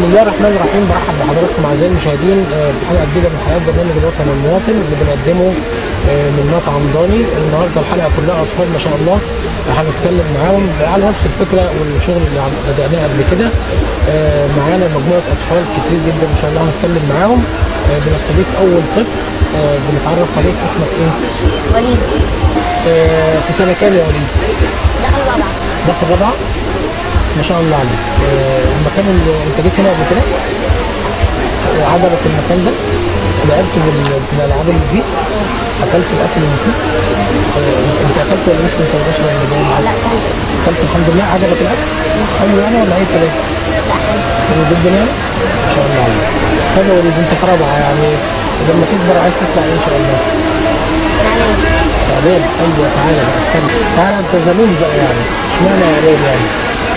الله الرحمن الرحيم برحب بحضراتكم اعزائي المشاهدين آه، بحلقه جديده من حلقات برنامج الوطن المواطن اللي بنقدمه آه، من مطعم ضاني النهارده الحلقه كلها اطفال ما شاء الله آه، هنتكلم معاهم على نفس الفكره والشغل اللي عم- بدأناه قبل كده آه، معانا مجموعه اطفال كتير جدا ان شاء الله هنتكلم معاهم آه، بنستضيف اول طفل آه، بنتعرف عليك اسمك ايه؟ وليد آه، في سنه كام يا وليد؟ دخل رابعة ده في الرابعه ما شاء الله عليك آه، المكان اللي انت جيت هنا قبل كده آه، عجبك المكان ده لعبت بال- في الالعاب اللي فيه اكلت الاكل اللي فيه آه، انت اكلت ولا لسه انت مش ولا جاي معاك؟ لا كلت اكلت الحمد لله عجبك الاكل حلو يعني ولا اي كلام لا حلو حلو جدا يعني ما شاء الله عليك طب يا وليد انت في رابعه يعني لما تكبر عايز تطلع ايه ان شاء الله معلم اعلام ايوه تعالى بقى استنى تعالى انت زميل بقى يعني اشمعنى اعلام يعني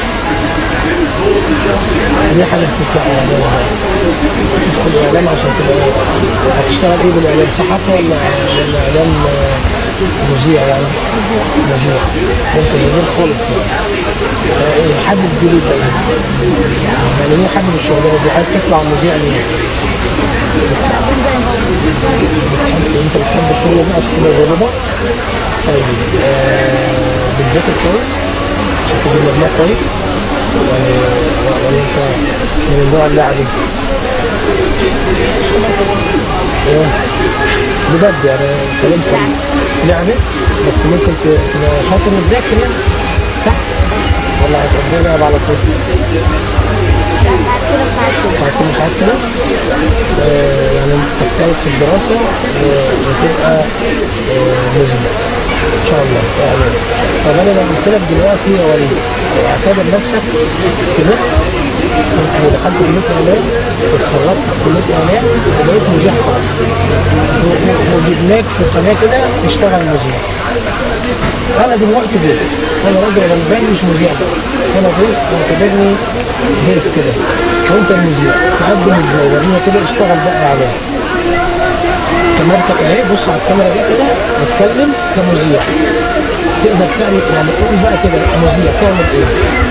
ليه حابب تطلع اعلام بقى؟ تدخل اعلام عشان تبقى ايه؟ هتشتغل ايه بالاعلام صحافه ولا ولا اعلام آه، مذيع يعني؟ مذيع انت جميل خالص يعني آه، ايه حابب دي ليه بقى؟ يعني ليه حابب الشغلانه دي؟ عايز تطلع مذيع ليه؟ بنزل زي ما هو انت بتحب الشغل ده عشان تبقى زي بابا؟ طيب آه، بتذاكر كويس؟ عشان تجيب مجموع كويس؟ ولا ولا انت من النوع اللاعبي؟ ايه؟ بجد يعني كلام سليم لعبة بس ممكن ت- تبقى شاطر وتذاكر يعني صح؟ ولا هتقضي لعب على طول؟ لا ساعات كده وساعات كده ساعات كده ساعات كده آه، يعني تجتهد في الدراسة و- وتبقى آه، مذنب إن شاء الله يعني طب أنا لو قلت لك دلوقتي يا وليد اعتبر نفسك كبرت ودخلت كلية إعلام واتخرجت في كلية إعلام وبقيت مذيع خلاص و- و- وجبناك في قناة كده تشتغل مذيع انا دلوقتي ضيف انا راجل غلبان مش مذيع بقى انا ضيف اعتبرني ضيف كده وانت المذيع تقدم ازاي ورينا كده اشتغل بقى اعلام كاميرتك اهي بص على الكاميرا دي كده واتكلم كمذيع تقدر تعمل يعني قول بقى كده مذيع تعمل ايه؟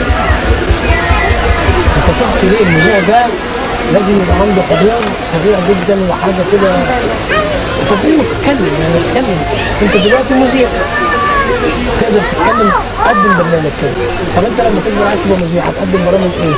انت تحكي ليه المذيع ده لازم يبقى عنده حضور سريع جدا وحاجه كده طب قول اتكلم يعني اتكلم انت دلوقتي مذيع تقدر تتكلم قدم برنامج كده طب انت لما تكبر عايز تبقى مذيع هتقدم برامج ايه؟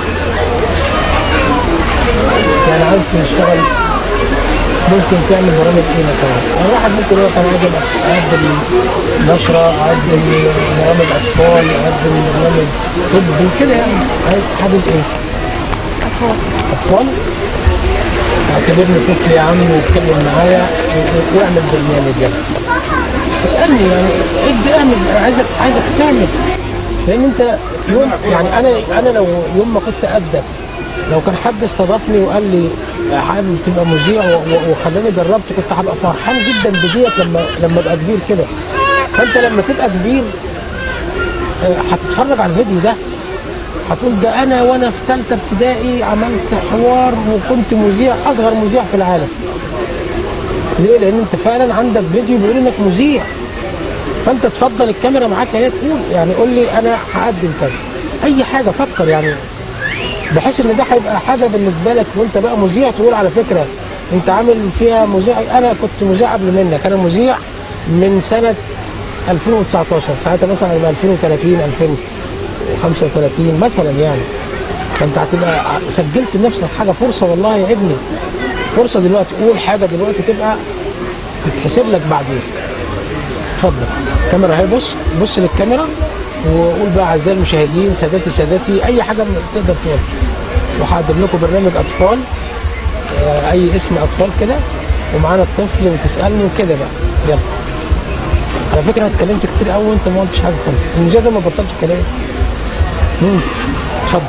يعني عايز تشتغل ممكن تعمل برامج ايه مثلا؟ يعني واحد ممكن يقول لك انا عايز أبقى اقدم نشره اقدم برامج اطفال اقدم برنامج طبي كده يعني عايز حابب ايه؟ أطفال اطفال اعتبرني طفل يا عم واتكلم معايا و- و- واعمل برنامج يعني اسالني يعني ابدا اعمل انا عايزك عايزك تعمل لان انت في يوم يعني انا انا لو يوم ما كنت قدك لو كان حد استضافني وقال لي حابب تبقى مذيع و- و- وخلاني جربت كنت هبقى فرحان جدا بديت لما لما ابقى كبير كده فانت لما تبقى كبير آه، هتتفرج على الفيديو ده هتقول ده انا وانا في ثالثه ابتدائي عملت حوار وكنت مذيع اصغر مذيع في العالم ليه؟ لان انت فعلا عندك فيديو بيقول انك مذيع فانت تفضل الكاميرا معاك هي تقول يعني قول لي انا هقدم كذا اي حاجه فكر يعني بحيث ان ده هيبقى حاجه بالنسبه لك وانت بقى مذيع تقول على فكره انت عامل فيها مذيع انا كنت مذيع قبل منك انا مذيع من سنه 2019 ساعتها مثلا يبقى 2030 2035 مثلا يعني فانت هتبقى سجلت لنفسك حاجه فرصه والله يا ابني فرصه دلوقتي قول حاجه دلوقتي تبقى تتحسب لك بعدين اتفضل الكاميرا اهي بص بص للكاميرا وقول بقى اعزائي المشاهدين سادتي سادتي اي حاجه تقدر تقول وهقدم لكم برنامج اطفال آه، اي اسم اطفال كده ومعانا الطفل وتسالني وكده بقى يلا على فكره انا اتكلمت كتير قوي وانت ما قلتش حاجه خالص المذيع ده ما بطلش كلام مم. اتفضل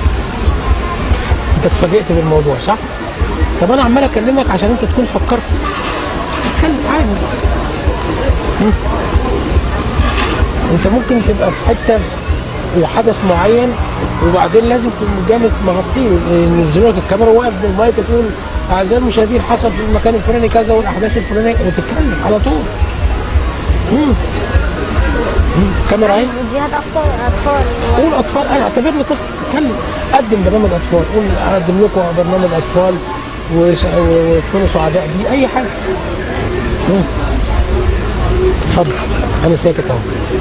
انت اتفاجئت بالموضوع صح؟ طب انا عمال اكلمك عشان انت تكون فكرت اتكلم عادي مم. انت ممكن تبقى في حته وحدث معين وبعدين لازم تبقى جامد مغطيه ينزلوا لك الكاميرا واقف بالمايك وتقول اعزائي المشاهدين حصل في المكان الفلاني كذا والاحداث الفلانيه وتتكلم على طول مم. كاميرا اهي فيديوهات اطفال اطفال قول اطفال انا اعتبرني طفل اتكلم قدم برنامج اطفال قول اقدم لكم برنامج اطفال وس- وتكونوا سعداء بيه اي حاجه مم. اتفضل انا ساكت اهو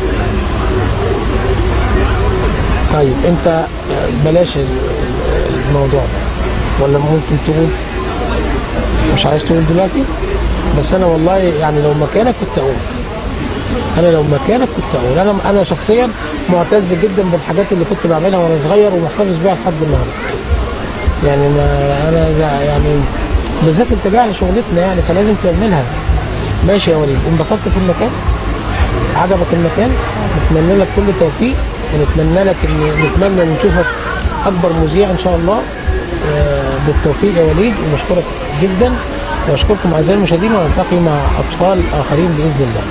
طيب انت آه، بلاش ال- الموضوع ده ولا ممكن تقول مش عايز تقول دلوقتي بس انا والله يعني لو مكانك كنت اقول انا لو مكانك كنت اقول انا انا شخصيا معتز جدا بالحاجات اللي كنت بعملها وانا صغير ومحتفظ بيها لحد النهارده يعني ما انا زع- يعني بالذات انت جاي على شغلتنا يعني فلازم تعملها ماشي يا وليد انبسطت في المكان عجبك المكان نتمنى لك كل توفيق ونتمنى لك ان نتمنى نشوفك اكبر مذيع ان شاء الله آه، بالتوفيق يا وليد وبشكرك جدا واشكركم اعزائي المشاهدين ونلتقي مع اطفال اخرين باذن الله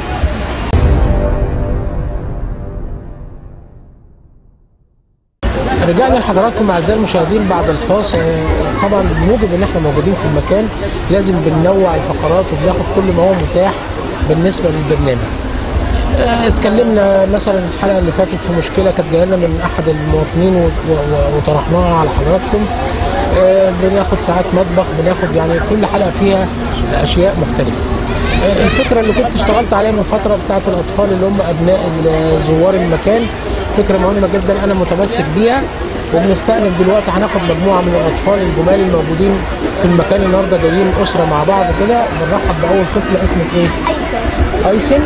رجعنا لحضراتكم اعزائي المشاهدين بعد الفاصل آه، طبعا بموجب ان احنا موجودين في المكان لازم بننوع الفقرات وبناخد كل ما هو متاح بالنسبه للبرنامج. آه، اتكلمنا مثلا الحلقه اللي فاتت في مشكله كانت جايه لنا من احد المواطنين و- و- وطرحناها على حضراتكم. آه، بناخد ساعات مطبخ بناخد يعني كل حلقه فيها اشياء مختلفه. آه، الفكره اللي كنت اشتغلت عليها من فتره بتاعت الاطفال اللي هم ابناء ال- زوار المكان فكره مهمه جدا انا متمسك بيها وبنستأنف دلوقتي هناخد مجموعه من الاطفال الجمال الموجودين في المكان النهارده جايين اسره مع بعض كده بنرحب باول طفل اسمك ايه؟ ايسر ايسن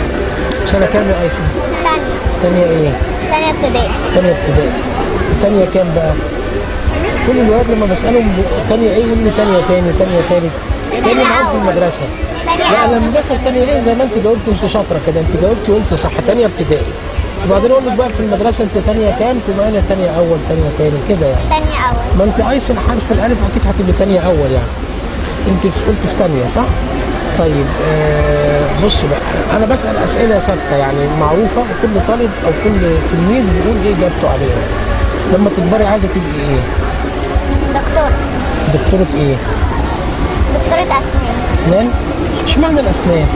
سنه كام يا ايسن؟ ثانية تانية ايه؟ ثانية ابتدائي تانية ابتدائي تانية كام بقى؟ كل الولاد لما بسألهم ب- تانية ايه يقول لي تانية تاني تانية تالت تاني معاهم في المدرسة تانية لا انا أول. لما بسأل تانية ايه زي ما انت جاوبت انت شاطرة كده انت جاوبتي قلت صح تانية ابتدائي وبعدين اقول لك بقى في المدرسة انت تانية كام تبقى انا تانية اول تانية تاني كده يعني ثانية أول ما انت ايسن حرف الالف اكيد هتبقى تانية اول يعني انت في قلت في تانية صح؟ طيب آه بص بقى انا بسال اسئله ثابته يعني معروفه وكل طالب او كل تلميذ بيقول ايه اجابته عليها لما تكبري عايزه تبقي ايه؟ دكتور دكتوره ايه؟ دكتورة أسنان اسنان؟ اشمعنى الاسنان؟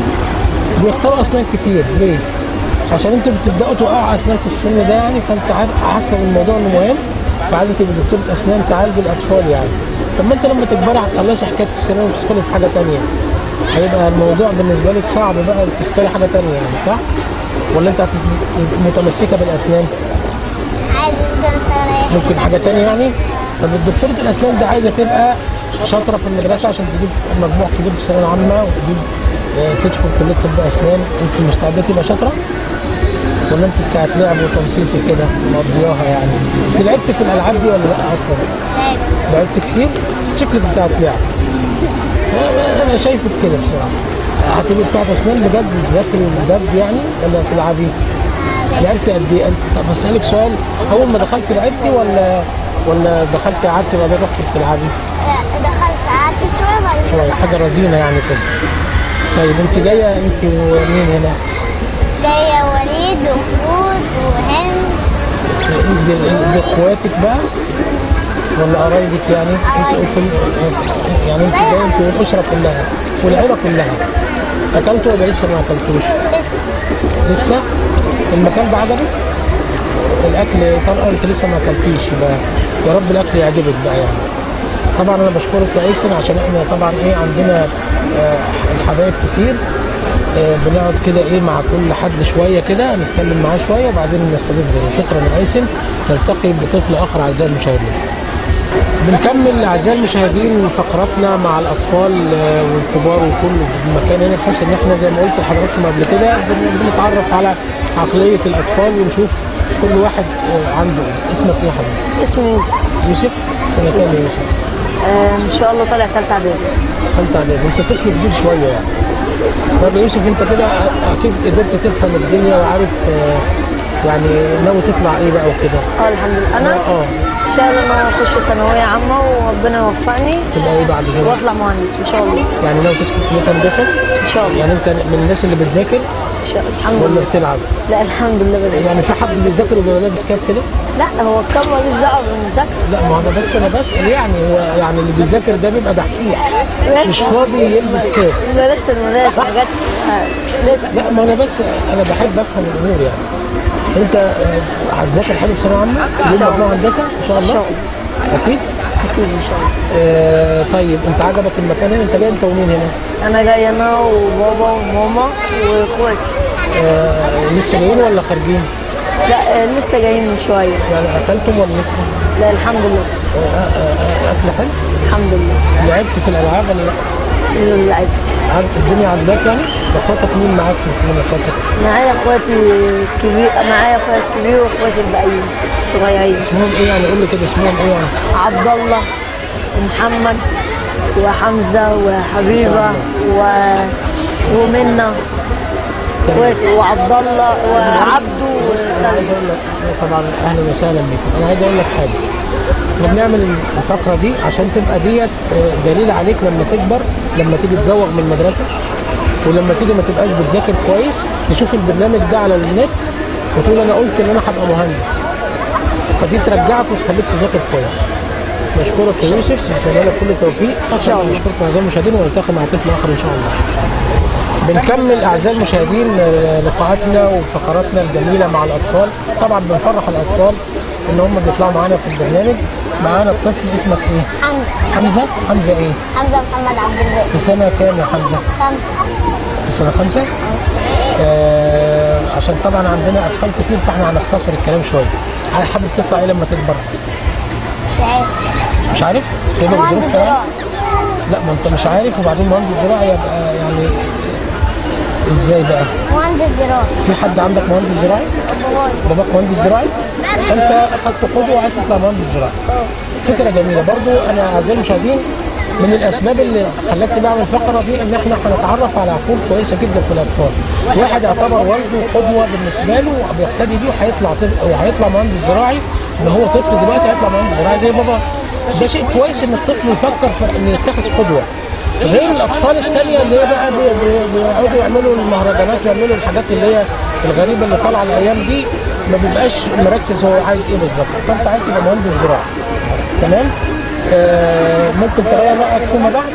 بيختاروا اسنان كتير ليه؟ عشان انتوا بتبداوا توقعوا اسنان في السن ده يعني فانت عارف حاسه بالموضوع انه مهم فعايزه تبقي دكتوره اسنان تعالج الاطفال يعني طب ما انت لما تكبري هتخلصي حكايه السنان وتدخلي في حاجه تانية هيبقى الموضوع بالنسبه لك صعب بقى تختاري حاجه تانية يعني صح؟ ولا انت هت- متمسكه بالاسنان؟ عايز ممكن أشتغل أي حاجة ممكن حاجه تانية يعني طب الدكتوره الاسنان دي عايزه تبقى شاطره في المدرسه عشان تجيب مجموع كبير في الثانويه العامه وتجيب آه، تدخل كليه طب اسنان انت مستعده تبقى شاطره ولا انت بتاعت لعب وتنطيط كده مقضياها يعني انت لعبت في الالعاب دي ولا لا اصلا لعب لعبت كتير شكلك بتاعت لعب انا شايفك كده بصراحه هتبقي بتاعت اسنان بجد تذاكري بجد يعني ولا تلعبي لعبت قد ايه انت طب اسالك سؤال اول ما دخلت لعبتي ولا ولا دخلت قعدت بعدين رحت تلعبي لا، دخلت قعدت شوية بعد كده شويه حاجه رزينه يعني كده طيب انت جايه انت ومين هنا؟ جاية وليد وخلود وهند دي, دي اخواتك بقى ولا قرايبك يعني؟ انت انت يعني انت جايه انت والاسره كلها والعيله كلها اكلتوا ولا لسه ما اكلتوش؟ لسه لسه؟ المكان ده عجبك؟ الاكل طبعا انت لسه ما اكلتيش يبقى يا رب الاكل يعجبك بقى يعني طبعا انا بشكرك يا ايسن عشان احنا طبعا ايه عندنا آه الحبايب كتير آه بنقعد كده ايه مع كل حد شويه كده نتكلم معاه شويه وبعدين نستضيف غيره شكرا يا ايسن نلتقي بطفل اخر اعزائي المشاهدين بنكمل اعزائي المشاهدين فقراتنا مع الاطفال آه، والكبار وكل مكان هنا بحيث ان احنا زي ما قلت لحضراتكم قبل كده بن- بنتعرف على عقليه الاطفال ونشوف كل واحد آه، عنده إيه. اسمك ايه يا حبيبي؟ اسمي يوسف يوسف سنه كام يا يوسف؟ آه ان شاء الله طالع ثالثه اعدادي انت عليك انت طفل كبير شويه يعني طب يا يوسف انت كده اكيد قدرت تفهم الدنيا وعارف آه، يعني ناوي تطلع ايه بقى وكده اه الحمد لله انا اه ان شاء الله انا اخش ثانويه عامه وربنا يوفقني تبقى ايه بعد كده؟ واطلع مهندس ان شاء الله يعني ناوي تدخل كليه هندسه؟ ان شاء الله يعني انت من الناس اللي بتذاكر ان شاء الحمد ولا لله بتلعب لا الحمد لله بذاكر يعني في حد بيذاكر وبيبقى لابس كاب كده لا هو الكام مالوش دعوه بالمذاكره لا ما انا بس انا بسال يعني هو يعني اللي بيذاكر ده بيبقى دحيح مش فاضي يلبس كاب ده لسه المدارس ما جت آه، لسه لا ما انا بس انا بحب افهم الامور يعني انت آه، هتذاكر حلو في ثانويه عامه يوم شاء مجموعه هندسه ان شاء ان شاء الله الله اكيد اكيد ان شاء الله آه طيب انت عجبك المكان هنا انت جاي انت ومين هنا انا جاي انا وبابا وماما واخواتي آه لسه جايين ولا خارجين لا آه، لسه جايين من شويه يعني اكلتم ولا لسه لا الحمد لله آه آه آه اكل حلو الحمد لله لعبت في الالعاب ولا لا اللي لعبت عارف الدنيا عجباك يعني اخواتك مين معاك من اخواتك معايا اخواتي كبير معايا اخواتي الكبير واخواتي الباقيين الصغيرين اسمهم ايه يعني قول لي كده اسمهم ايه يعني عبد الله ومحمد وحمزه وحبيبه و... ومنى اخواتي وعبد الله وعبده انا عايز وسلمى اقول لك طبعا اهلا وسهلا بكم انا عايز اقول لك حاجه احنا بنعمل الفقره دي عشان تبقى ديت آه، دليل عليك لما تكبر لما تيجي تزوغ من المدرسه ولما تيجي ما تبقاش بتذاكر كويس تشوف البرنامج ده على النت وتقول انا قلت ان انا هبقى مهندس فدي ترجعك وتخليك تذاكر كويس بشكرك يا يوسف اتمنى لك كل التوفيق ان شاء الله. بشكركم اعزائي المشاهدين ونلتقي مع طفل اخر ان شاء الله بنكمل اعزائي المشاهدين آه، لقاءاتنا وفقراتنا الجميله مع الاطفال طبعا بنفرح الاطفال ان هم بيطلعوا معانا في البرنامج معانا الطفل اسمك ايه حمزة حمزه حمزه ايه حمزة محمد عبد الباقي في سنه كام يا حمزه خمسة في سنه خمسه آه عشان طبعا عندنا اطفال كتير فاحنا هنختصر الكلام شويه حابب تطلع ايه لما تكبر مش عارف مش عارف سيبك مهندس ظروفها يعني؟ زراعي لا ما انت مش عارف وبعدين مهندس زراعي يبقى يعني ازاي بقى مهندس زراعي في حد عندك مهندس زراعي باباي باباك مهندس زراعي فانت اخدت قدوه وعايز تطلع مهندس زراعي فكره جميله برضو انا اعزائي المشاهدين من الاسباب اللي خلتني بعمل الفقره دي ان احنا هنتعرف على عقول كويسه جدا في الاطفال واحد يعتبر والده قدوه بالنسبه له بيقتدي بيه وهيطلع طفل وهيطلع مهندس زراعي ان هو طفل دلوقتي هيطلع مهندس زراعي زي بابا ده شيء كويس ان الطفل يفكر في ان يتخذ قدوه غير الاطفال التانية اللي هي بقى بي- بي- بيقعدوا يعملوا المهرجانات ويعملوا الحاجات اللي هي الغريبه اللي طالعه الايام دي ما بيبقاش مركز هو عايز ايه بالظبط فانت عايز تبقى مهندس زراعي تمام آه ممكن تغير رايك فيما بعد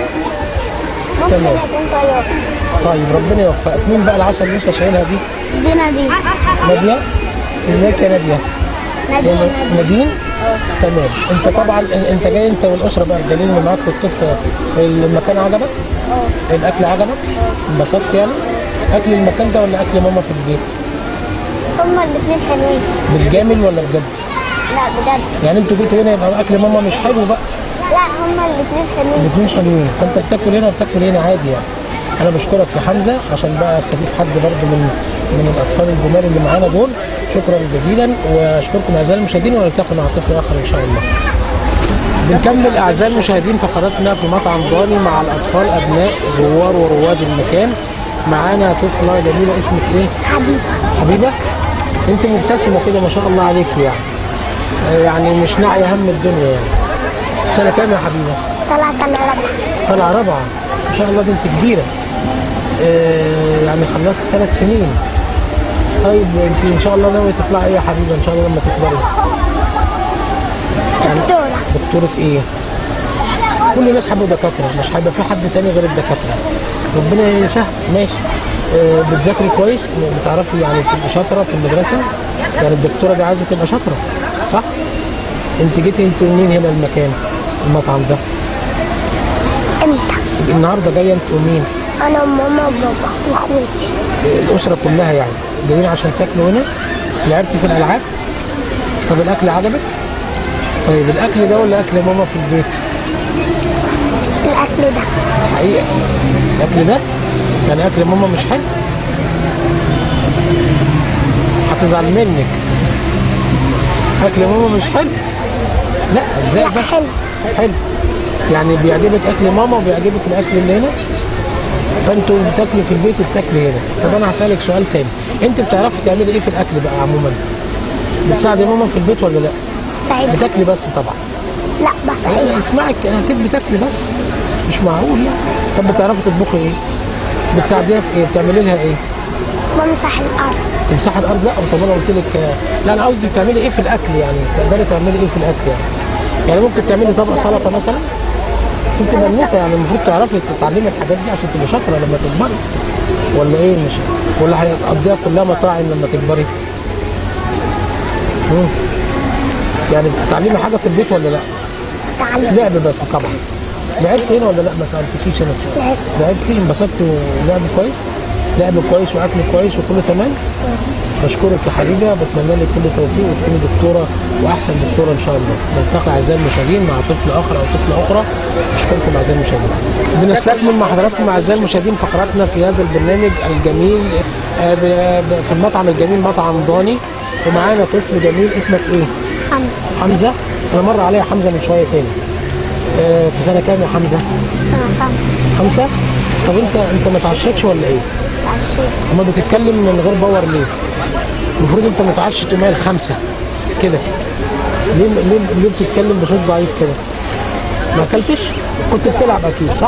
ممكن تمام. اكون طيار طيب ربنا يوفقك مين بقى العسل اللي انت شايلها دي دينا دي ناديه ازيك يا ناديه نادي يا نادي نادين تمام انت طبعا انت جاي انت والاسره بقى الدليل اللي معاك والطفل المكان عجبك اه الاكل عجبك انبسطت يعني اكل المكان ده ولا اكل ماما في البيت هما الاثنين حلوين بالجامل ولا بجد لا بجد يعني انتوا جيتوا هنا يبقى اكل ماما مش حلو بقى لا هما الاثنين حلوين الاثنين حلوين فانت بتاكل هنا وبتاكل هنا عادي يعني انا بشكرك يا حمزه عشان بقى استضيف حد برضه من من الاطفال الجمال اللي معانا دول شكرا جزيلا واشكركم اعزائي المشاهدين ونلتقي مع طفل اخر ان شاء الله بنكمل اعزائي المشاهدين فقراتنا في مطعم ضاني مع الاطفال ابناء زوار ورواد المكان معانا طفله جميله اسمك ايه حبيبي حبيبه انت مبتسمه كده ما شاء الله عليك يعني آه، يعني مش ناعيه هم الدنيا يعني سنه كام يا حبيبه طلع سنة رابعة طالعه رابعه ما شاء الله بنت كبيره آه يعني خلصت ثلاث سنين طيب انت ان شاء الله ناويه تطلعي ايه يا حبيبه ان شاء الله لما تكبري يعني دكتورة دكتوره ايه كل الناس حبوا دكاتره مش هيبقى في حد تاني غير الدكاتره ربنا يسهل ماشي آه بتذاكري كويس بتعرفي يعني تبقي شاطره في المدرسه يعني الدكتوره دي عايزه تبقى شاطره صح انت جيتي انت ومين هنا المكان المطعم ده امتى؟ النهارده جايه انت ومين انا وماما وبابا واخواتي الاسره كلها يعني جايين عشان تاكلوا هنا لعبتي في الالعاب طب الاكل عجبك طيب الاكل ده ولا اكل ماما في البيت الاكل ده حقيقه الاكل ده يعني اكل ماما مش حلو هتزعل منك اكل ماما مش حلو لا ازاي لا ده حلو حلو يعني بيعجبك اكل ماما وبيعجبك الاكل اللي هنا فانتوا بتاكلوا في البيت وبتاكلوا هنا طب انا هسالك سؤال تاني انت بتعرفي تعملي ايه في الاكل بقى عموما بتساعدي ماما في البيت ولا لا سعيد بتاكلي بس طبعا لا بسعيد لا اسمعك اكيد بتاكلي بس مش معقول يعني طب بتعرفي تطبخي ايه بتساعديها في ايه بتعملي لها ايه بمسح الارض تمسحي الارض لا طب انا قلت لك آه، لا انا قصدي بتعملي ايه في الاكل يعني تقدري تعملي ايه في الاكل يعني يعني ممكن تعملي طبق سلطه مثلا انت بنوته يعني المفروض تعرفي تتعلمي الحاجات دي عشان تبقي شاطره لما تكبري ولا ايه مش ولا هتقضيها كلها مطاعم لما تكبري مم. يعني بتتعلمي حاجه في البيت ولا لا تعلم لعب بس طبعا لعبت هنا ولا لا ما سالتكيش انا السؤال لعبت. لعبتي انبسطت ولعب كويس لعب كويس واكل كويس وكله تمام بشكرك يا حبيبي بتمنى لك كل توفيق وتكوني دكتوره واحسن دكتوره ان شاء الله نلتقي اعزائي المشاهدين مع طفل اخر او طفله اخرى اشكركم اعزائي المشاهدين بنستكمل مع حضراتكم اعزائي المشاهدين فقراتنا في هذا البرنامج الجميل آه، ب- ب- في المطعم الجميل مطعم ضاني ومعانا طفل جميل اسمك ايه؟ خمسة حمزه انا مر عليا حمزه من شويه تاني آه، في سنه كام يا حمزه؟ سنة خمسة خمسه؟ طب انت انت ما اتعشتش ولا ايه؟ عشرين اما بتتكلم من غير باور ليه؟ المفروض انت متعشت ومال خمسه كده ليه ليه ليه بتتكلم بصوت ضعيف كده؟ ما اكلتش؟ كنت بتلعب اكيد صح؟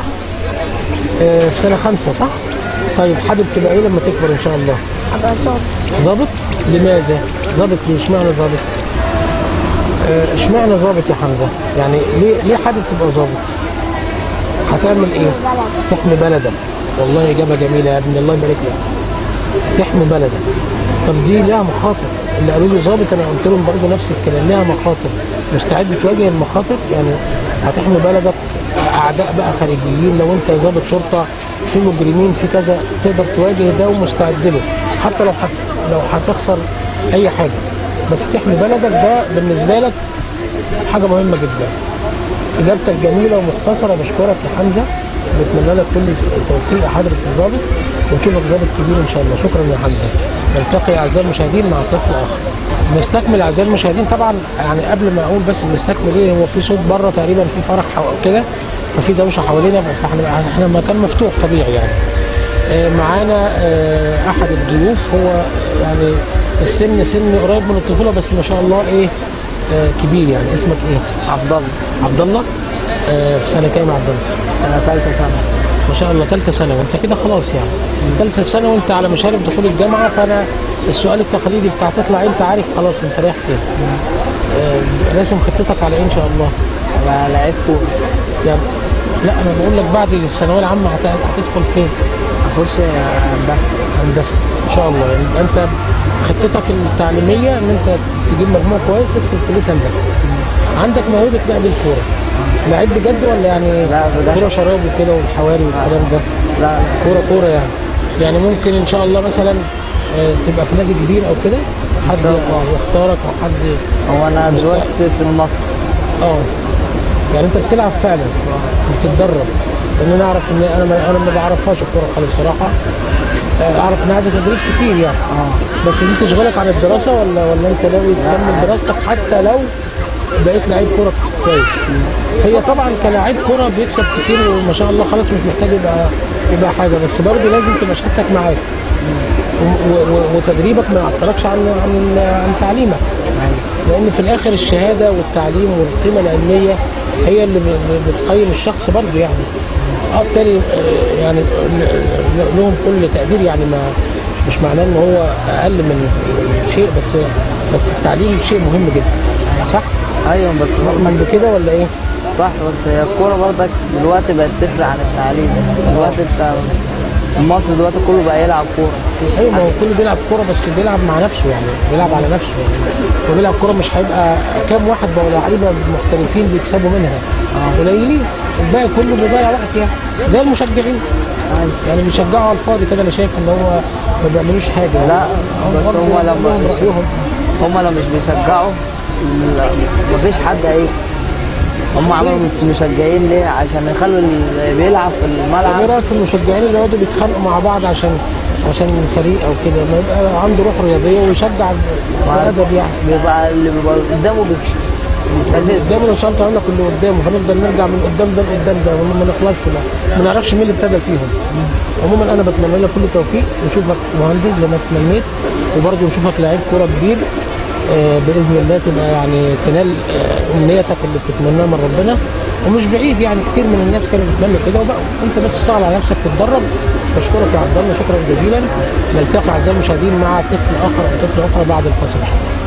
آه في سنه خمسه صح؟ طيب حابب تبقى ايه لما تكبر ان شاء الله؟ أبقى ظابط ظابط؟ لماذا؟ ظابط ليه؟ اشمعنى ظابط؟ آه، اشمعنى ظابط يا حمزه؟ يعني ليه ليه حابب تبقى ظابط؟ هتعمل ايه؟ بلدي تحمي بلدك والله إجابة جميلة يا ابني الله يبارك لك تحمي بلدك طب دي لها مخاطر اللي قالوا لي ظابط انا قلت لهم برضه نفس الكلام لها مخاطر مستعد تواجه المخاطر يعني هتحمي بلدك اعداء بقى خارجيين لو انت ظابط شرطه في مجرمين في كذا تقدر تواجه ده ومستعد له حتى لو حت لو هتخسر اي حاجه بس تحمي بلدك ده بالنسبه لك حاجه مهمه جدا اجابتك جميله ومختصره بشكرك يا حمزه بتمنى لك كل التوفيق يا حضره الضابط ونشوفك ضابط كبير ان شاء الله شكرا يا حمزه نلتقي اعزائي المشاهدين مع طفل اخر نستكمل اعزائي المشاهدين طبعا يعني قبل ما اقول بس بنستكمل ايه هو في صوت بره تقريبا في فرح او كده ففي دوشه حوالينا فاحنا احنا مكان مفتوح طبيعي يعني آه، معانا آه، احد الضيوف هو يعني السن سن قريب من الطفوله بس ما شاء الله ايه آه، كبير يعني اسمك ايه؟ عبد الله عبد الله آه، في سنه كام يا عبد الله؟ سنة ثالثة سنة ما شاء الله ثالثه سنه وانت كده خلاص يعني ثالثه سنه وانت على مشارف دخول الجامعه فانا السؤال التقليدي بتاع تطلع انت عارف خلاص انت رايح فين آه، راسم خطتك على ايه ان شاء الله أنا لعبت كورة يعني لا انا بقول لك بعد الثانويه العامه هت- هتدخل فين أخش هندسة هندسه ان شاء الله يعني يبقى انت خطتك التعليميه ان انت تجيب مجموع كويس تدخل كليه هندسه عندك موهبه لعب الكوره لعيب بجد ولا يعني لا، بجد. كوره شراب وكده والحواري والكلام ده لا كوره كوره يعني يعني ممكن ان شاء الله مثلا آه، تبقى في نادي كبير او كده حد شاء الله. يختارك او حد هو أنا دلوقتي في مصر اه يعني انت بتلعب فعلا بتتدرب لان انا اعرف ان انا ما انا ما بعرفهاش الكوره خالص صراحه آه، اعرف انها عايزه تدريب كتير يعني اه بس دي تشغلك عن الدراسه ولا ولا انت ناوي تكمل دراستك حتى لو بقيت لعيب كوره كويس هي طبعا كلاعب كوره بيكسب كتير وما شاء الله خلاص مش محتاج يبقى يبقى حاجه بس برضه لازم تبقى شهادتك معاك و- و- وتدريبك ما يعطلكش عن عن عن تعليمك لان في الاخر الشهاده والتعليم والقيمه العلميه هي اللي ب- ب- بتقيم الشخص برضه يعني اه بالتالي آه، يعني ل- لهم كل تقدير يعني ما مش معناه ان هو اقل من شيء بس بس التعليم شيء مهم جدا صح؟ أيوة بس برضك مؤمن بكده ولا ايه؟ صح بس هي الكورة برضك دلوقتي بقت تفرق عن التعليم دلوقتي أنت في مصر دلوقتي كله بقى يلعب كورة مفيش ايوه ما هو حد- كله بيلعب كوره بس بيلعب مع نفسه يعني بيلعب على نفسه يعني هو بيلعب كوره مش هيبقى كام واحد بقوا لعيبه محترفين بيكسبوا منها قليلين الباقي كله بيضيع وقت يعني زي المشجعين أيوة. يعني بيشجعوا على الفاضي كده انا شايف ان هو ما بيعملوش حاجه لا بس برضه هم لما لهم رايهم هم لو مش بيشجعوا لا، مفيش حد هيكسب هم عملوا مشجعين ليه عشان يخلوا اللي بيلعب في طب ايه الملعب رايك في المشجعين اللي يقعدوا بيتخانقوا مع بعض عشان عشان فريق او كده ما يبقى عنده روح رياضيه ويشجع بادب يعني بيبقى اللي بيبقى قدامه بيس- بيستفز قدامه لو سالت اقول لك اللي قدامه فنفضل نرجع من قدام ده لقدام ده وما نخلصش بقى ما نعرفش مين اللي ابتدى فيهم عموما انا بتمنى لك كل التوفيق نشوفك مهندس زي ما تمنيت وبرضه نشوفك لعيب كوره كبير آه، باذن الله تبقى يعني تنال آه، امنيتك اللي بتتمناها من ربنا ومش بعيد يعني كتير من الناس كانوا بيتمنوا كده وبقى انت بس اشتغل على نفسك تتدرب بشكرك يا عبد الله شكرا جزيلا نلتقي اعزائي المشاهدين مع طفل اخر او طفله اخرى بعد الفاصل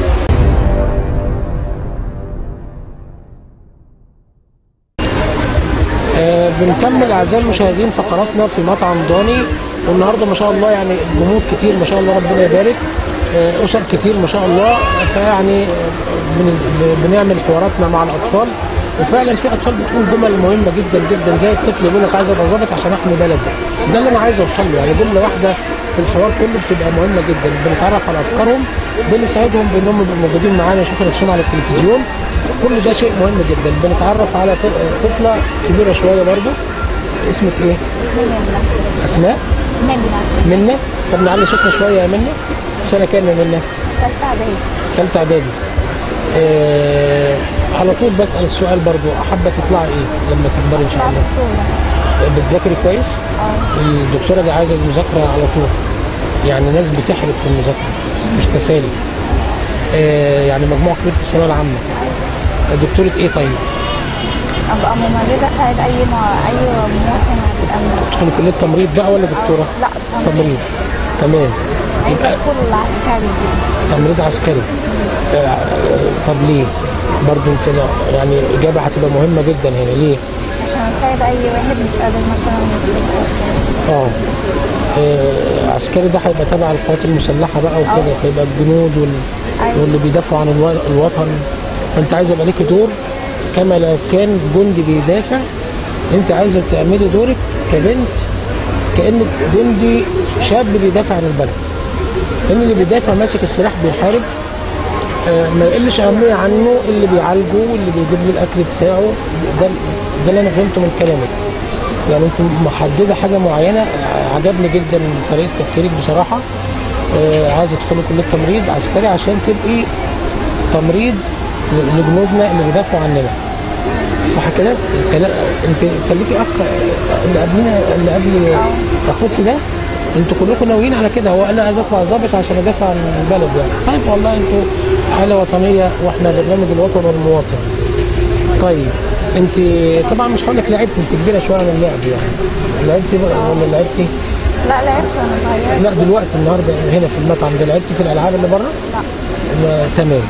آه، بنكمل اعزائي المشاهدين فقراتنا في مطعم ضاني والنهارده ما شاء الله يعني الجمود كتير ما شاء الله ربنا يبارك آه، اسر كتير ما شاء الله فيعني آه، بن- بنعمل حواراتنا مع الاطفال وفعلا في اطفال بتقول جمل مهمه جدا جدا زي الطفل يقول لك عايز ابقى ظابط عشان احمي بلدي ده اللي انا عايز اوصل له يعني جمله واحده في الحوار كله بتبقى مهمه جدا بنتعرف على افكارهم بنساعدهم بانهم يبقوا موجودين معانا يشوفوا نفسهم على التلفزيون كل ده شيء مهم جدا بنتعرف على ط- طفله كبيره شويه برضو اسمك ايه؟ اسماء منى منى طب نعلي صوتنا شويه يا منى سنه كام يا منى؟ ثالثة إعدادي ثالثه اعدادي آه على طول بسال السؤال برضو حابه تطلعي ايه لما تكبري ان شاء بعد الله؟ الطولة بتذاكري كويس؟ الدكتوره دي عايزه المذاكره على طول يعني ناس بتحرق في المذاكره مش تسالي آه يعني مجموع كبير في الثانويه العامه دكتوره ايه طيب؟ أبقى ممرضة أساعد أي مع... أي مواطن على الأمن تدخلي كليه تمريض بقى ولا دكتوره؟ لا تمريض تمام عايزة يبقى أدخل العسكري تمريض عسكري آه، آه، طب ليه؟ برضو كده يعني اجابه هتبقى مهمه جدا هنا ليه؟ عشان أساعد أي واحد مش قادر مثلا يصرف اه آه، عسكري ده هيبقى تبع القوات المسلحه بقى وكده هيبقى الجنود وال... أيوة. واللي بيدافعوا عن الو- الوطن فانت عايز يبقى ليكي دور كما لو كان جندي بيدافع انت عايزه تعملي دورك كبنت كانك جندي شاب بيدافع عن البلد لان اللي بيدافع ماسك السلاح بيحارب آه، ما يقلش اهميه عنه اللي بيعالجه واللي بيجيب له الاكل بتاعه ده ده اللي انا فهمته من كلامك يعني انت محدده حاجه معينه آه، عجبني جدا طريقه تفكيرك بصراحه آه، عايزه تدخلي كليه تمريض عسكري عشان تبقي تمريض لجنودنا اللي بيدافعوا عننا صح كده؟ كلا- انت كان ليكي اخ آه، اللي قبلنا اللي قبل اخوك ده انتوا كلكم ناويين على كده هو قال انا عايز اطلع ضابط عشان ادافع عن البلد يعني طيب والله انتوا حاله وطنيه واحنا برنامج الوطن والمواطن طيب انت طبعا مش هقول لك لعبت انت كبيره شويه عن اللعب يعني لعبتي بقى ولا لعبتي؟ لا لعبت وأنا صغيرة لا دلوقتي النهارده هنا في المطعم ده لعبتي في الالعاب اللي بره؟ لا لا تمام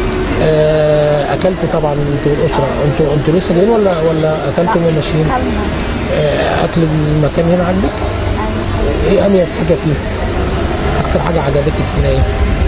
آه، اكلت طبعا انتوا والاسره انتوا انتوا لسه جايين ولا ولا اكلتوا وماشيين؟ كلمة آه، اكل المكان هنا عندك؟ أيوة ايه اميز حاجه فيه؟ اكتر حاجه عجبتك هنا ايه؟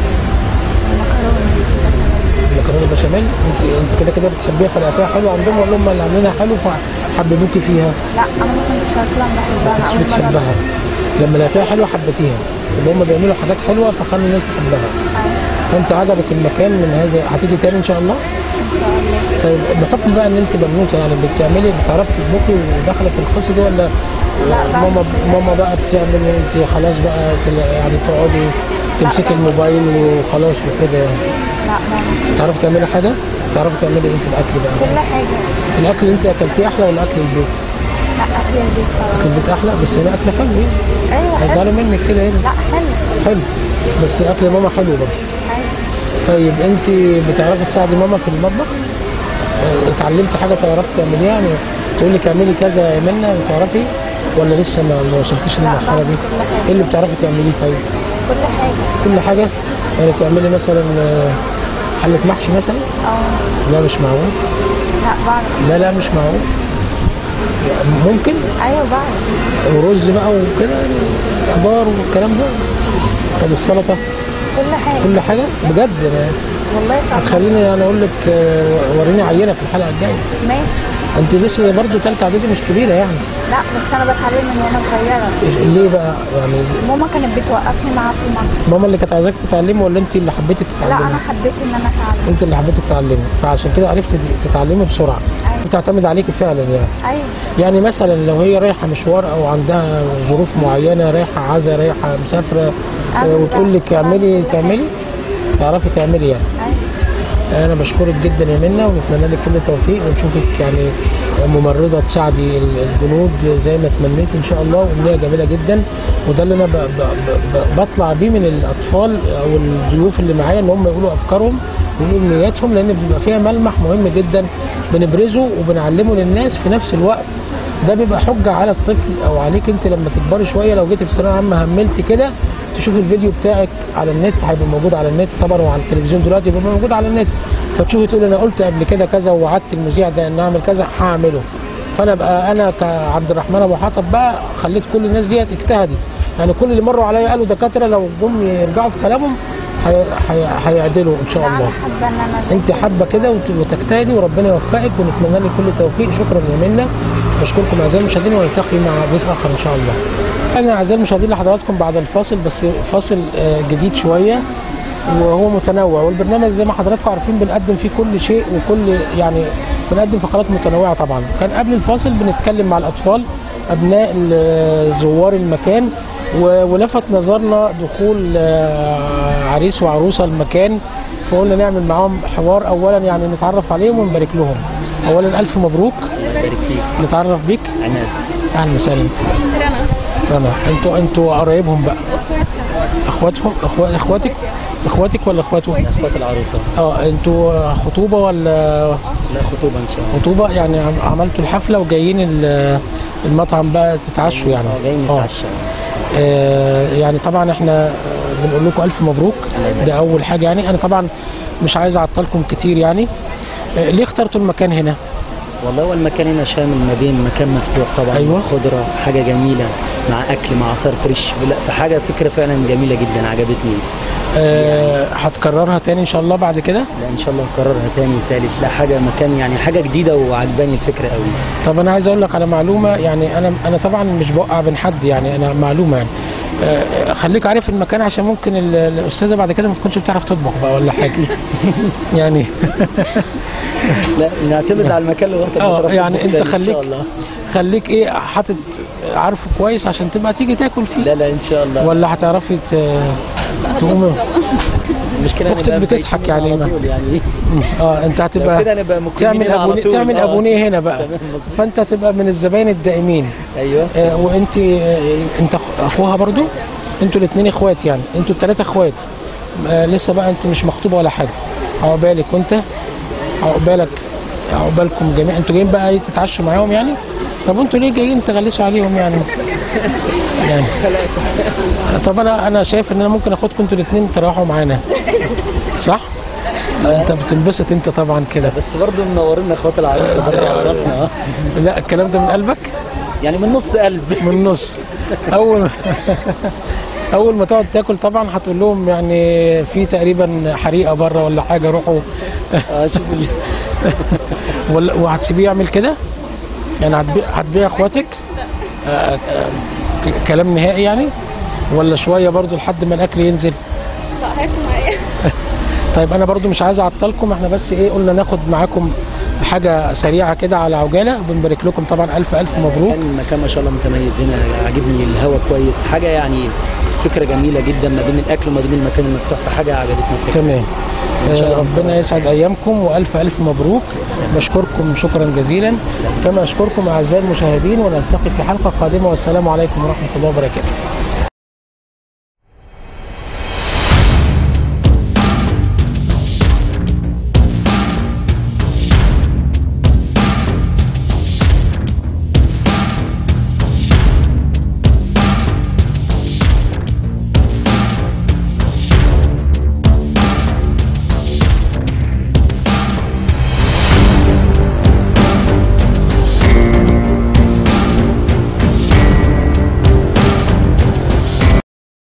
المكرونه بشاميل انت انت كده كده بتحبيها فلقيتها حلوه عندهم ولا هم اللي عاملينها حلو فحببوكي فيها؟ لا أنا ما كنتش أصلا بحبها أنا مش أول مرة بتحبها لما لقيتها حلوه حبيتيها يبقى هم بيعملوا حاجات حلوه فخلوا الناس تحبها أيوة فانت عجبك المكان من هذا هتيجي تاني ان شاء الله؟ إن شاء الله طيب بحكم بقى ان انت بنوته يعني بتعملي بتعرفي تطبخي وداخله في القصه دي ولا لا، بعمل ماما كده. ماما بقى بتعمل وانت خلاص بقى تل- يعني تقعدي تمسكي بعمل. الموبايل وخلاص وكده يعني لا ماما تعرفي تعملي حاجه؟ تعرفي تعملي ايه في الاكل بقى؟ كل حاجة الاكل اللي انت اكلتيه احلى ولا اكل البيت؟ لا أكل البيت طبعا اكل البيت احلى بس هنا اكل حلو يعني أيوة حلو هيزعلوا منك كده هنا لا حلو حلو بس اكل ماما حلو برضه أيوة طيب انت بتعرفي تساعدي ماما في المطبخ؟ اه، اتعلمتي حاجه تعرفي تعمليها يعني تقول لك اعملي كذا يا منى بتعرفي ولا لسه ما ما وصلتيش للمرحله بعمل دي؟ كل حاجة. ايه اللي بتعرفي تعمليه طيب؟ كل حاجة كل حاجه يعني تعملي مثلا اه، حله محشي مثلا؟ اه لا مش معقول لا بعرف لا لا مش معقول ممكن ايوه بعرف ورز بقى وكده خضار والكلام ده طب السلطه كل حاجة كل حاجه بجد انا والله صعب هتخليني انا اقول لك اه، وريني عينه في الحلقه الجايه ماشي انت لسه برضه ثالثه اعدادي مش كبيره يعني لا بس انا بتعلم من وانا صغيرة إيش- ليه بقى يعني ماما كانت بتوقفني معاها في المطبخ ماما اللي كانت عايزاك تتعلمي ولا انت اللي حبيتي لا تتعلمي؟ انا حبيت ان انا اتعلم انت اللي حبيتي تتعلمي فعشان كده عرفتي تتعلمي بسرعه أيوة. وتعتمد عليكي فعلا يعني ايوه يعني مثلا لو هي رايحه مشوار او عندها ظروف معينه رايحه عزا رايحه مسافره أيوة. اه، وتقول لك اعملي تعملي تعرفي تعملي يعني ايوه انا بشكرك جدا يا منى ونتمنى لك كل التوفيق ونشوفك يعني ممرضه تساعدي الجنود زي ما تمنيت ان شاء الله وامنيه جميله جدا وده اللي انا ب- ب- ب- بطلع بيه من الاطفال او الضيوف اللي معايا ان هم يقولوا افكارهم ويقولوا نياتهم لان بيبقى فيها ملمح مهم جدا بنبرزه وبنعلمه للناس في نفس الوقت ده بيبقى حجه على الطفل او عليك انت لما تكبري شويه لو جيتي في ثانويه عامه هملت كده تشوف الفيديو بتاعك على النت هيبقى موجود على النت طبعا وعلى التلفزيون دلوقتي بيبقى موجود على النت فتشوفي تقول انا قلت قبل كده كذا ووعدت المذيع ده ان اعمل كذا هعمله فانا بقى انا كعبد الرحمن ابو حطب بقى خليت كل الناس ديت اجتهدت يعني كل اللي مروا عليا قالوا دكاتره لو جم يرجعوا في كلامهم هي- هي- هيعدلوا ان شاء الله انا حابه ان انا زي انت حابه كده وت- وتجتهدي وربنا يوفقك ونتمنى لك كل التوفيق شكرا يا منى بشكركم اعزائي المشاهدين ونلتقي مع ضيف اخر ان شاء الله انا اعزائي المشاهدين لحضراتكم بعد الفاصل بس فاصل آه، جديد شويه وهو متنوع والبرنامج زي ما حضراتكم عارفين بنقدم فيه كل شيء وكل يعني بنقدم فقرات متنوعه طبعا كان قبل الفاصل بنتكلم مع الاطفال ابناء ال- زوار المكان و- ولفت نظرنا دخول آه، عريس وعروسه المكان فقلنا نعمل معاهم حوار اولا يعني نتعرف عليهم ونبارك لهم اولا الف مبروك يبارك فيك نتعرف بيك عماد اهلا وسهلا رنا رنا انتوا انتوا قرايبهم بقى اخواتهم اخوات اخواتك اخواتك ولا اخواته اخوات العروسه اه انتوا خطوبه ولا لا خطوبه ان شاء الله خطوبه يعني عم- عملتوا الحفله وجايين ال- المطعم بقى تتعشوا يعني اه جايين اه نتعشى آه، يعني طبعا احنا آه، بنقول لكم الف مبروك ده اول حاجه يعني انا طبعا مش عايز اعطلكم كتير يعني آه، ليه اخترتوا المكان هنا والله هو المكان هنا شامل ما بين مكان مفتوح طبعا أيوة. خضره حاجه جميله مع اكل مع عصير فريش لا فحاجه فكره فعلا جميله جدا عجبتني آه، هتكررها تاني ان شاء الله بعد كده لا ان شاء الله هكررها تاني وتالت لا حاجه مكان يعني حاجه جديده وعجباني الفكره قوي طب انا عايز اقول لك على معلومه يعني انا انا طبعا مش بوقع بين حد يعني انا معلومه يعني آه، خليك عارف المكان عشان ممكن ال- الاستاذه بعد كده ما تكونش بتعرف تطبخ بقى ولا حاجه يعني لا نعتمد على المكان لغايه ما اه نروح يعني نطبخ انت تاني ان خليك شاء الله خليك ايه حاطط عارفه كويس عشان تبقى تيجي تاكل فيه لا لا ان شاء الله ولا هتعرفي ت- تقومي المشكله أختك نبقى بتضحك بعيدين يعني على ما- طول يعني اه انت لو هتبقى كده نبقى مقيمين تعمل هنا على ابونيه طول. تعمل آه. ابونيه هنا بقى تمام، مظبوط. فانت هتبقى من الزباين الدائمين ايوه آه، وانت آه، انت أخ- اخوها برضو انتوا الاثنين اخوات يعني انتوا الثلاثه اخوات آه، لسه بقى انت مش مخطوبه ولا حاجه عقبالك وانت عقبالك عقبالكم جميعا انتوا جايين بقى ايه تتعشوا معاهم يعني طب انتوا ليه جايين تغلسوا عليهم يعني يعني طب انا انا شايف ان انا ممكن اخدكم انتوا الاثنين تروحوا معانا صح انت بتنبسط انت طبعا كده بس برضه منورنا اخوات العروسه برضه عرفنا اه لا الكلام ده من قلبك يعني من نص قلب من النص اول اول ما تقعد تاكل طبعا هتقول لهم يعني في تقريبا حريقه بره ولا حاجه روحوا اه شوف ال- ولا وهتسيبيه يعمل كده يعني هتبيع هتبيع اخواتك آه، آه، ك- كلام نهائي يعني ولا شويه برضو لحد ما الاكل ينزل لا هياكل معايا طيب انا برضو مش عايز اعطلكم احنا بس ايه قلنا ناخد معاكم حاجه سريعه كده على عجاله بنبارك لكم طبعا الف الف مبروك كان المكان ما شاء الله متميز هنا عاجبني الهواء كويس حاجه يعني فكره جميله جدا ما بين الاكل وما بين المكان المفتوح فحاجه عجبتني الفكره تمام آه، ربنا يسعد ايامكم والف الف مبروك بشكركم شكرا جزيلا كما اشكركم اعزائي المشاهدين ونلتقي في حلقه قادمه والسلام عليكم ورحمه الله وبركاته